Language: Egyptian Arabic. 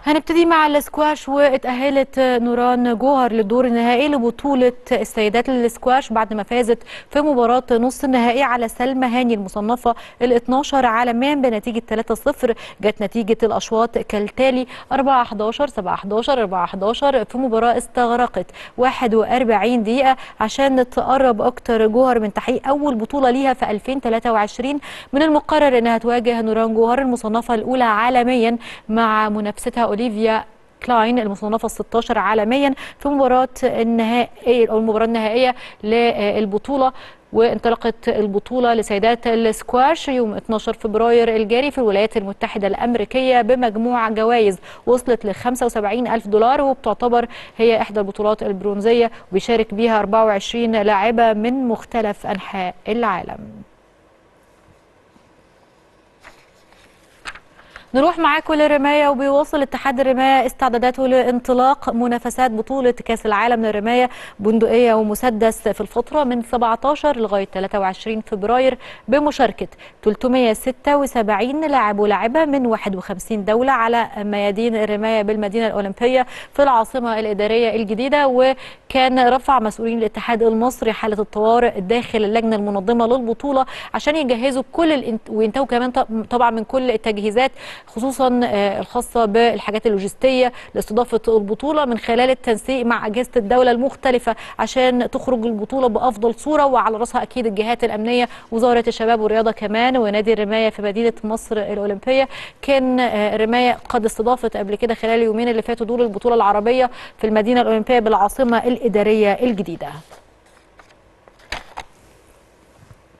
هنبتدي مع الاسكواش واتأهلت نوران جوهر للدور النهائي لبطولة السيدات للاسكواش بعد ما فازت في مباراة نص النهائي على سلمى هاني المصنفة ال 12 عالميا بنتيجة 3-0 جت نتيجة الأشواط كالتالي 4 11 7 11 4 11 في مباراة استغرقت 41 دقيقة عشان تقرب أكتر جوهر من تحقيق أول بطولة ليها في 2023 من المقرر أنها تواجه نوران جوهر المصنفة الأولى عالميا مع منافستها اوليفيا كلاين المصنفه ال 16 عالميا في مباراه النهائي او المباراه النهائيه للبطوله وانطلقت البطولة لسيدات السكواش يوم 12 فبراير الجاري في الولايات المتحدة الأمريكية بمجموع جوائز وصلت ل 75 ألف دولار وبتعتبر هي إحدى البطولات البرونزية وبيشارك بيها 24 لاعبة من مختلف أنحاء العالم نروح معاكم للرمايه وبيواصل اتحاد الرمايه استعداداته لانطلاق منافسات بطوله كاس العالم للرمايه بندقيه ومسدس في الفتره من 17 لغايه 23 فبراير بمشاركه 376 لاعب ولاعبه من 51 دوله على ميادين الرمايه بالمدينه الاولمبيه في العاصمه الاداريه الجديده وكان رفع مسؤولين الاتحاد المصري حاله الطوارئ داخل اللجنه المنظمه للبطوله عشان يجهزوا كل الانت... وينتهوا كمان طبعا من كل التجهيزات خصوصا الخاصه بالحاجات اللوجستيه لاستضافه البطوله من خلال التنسيق مع اجهزه الدوله المختلفه عشان تخرج البطوله بافضل صوره وعلى راسها اكيد الجهات الامنيه وزاره الشباب والرياضه كمان ونادي الرمايه في مدينه مصر الاولمبيه كان الرمايه قد استضافت قبل كده خلال اليومين اللي فاتوا دور البطوله العربيه في المدينه الاولمبيه بالعاصمه الاداريه الجديده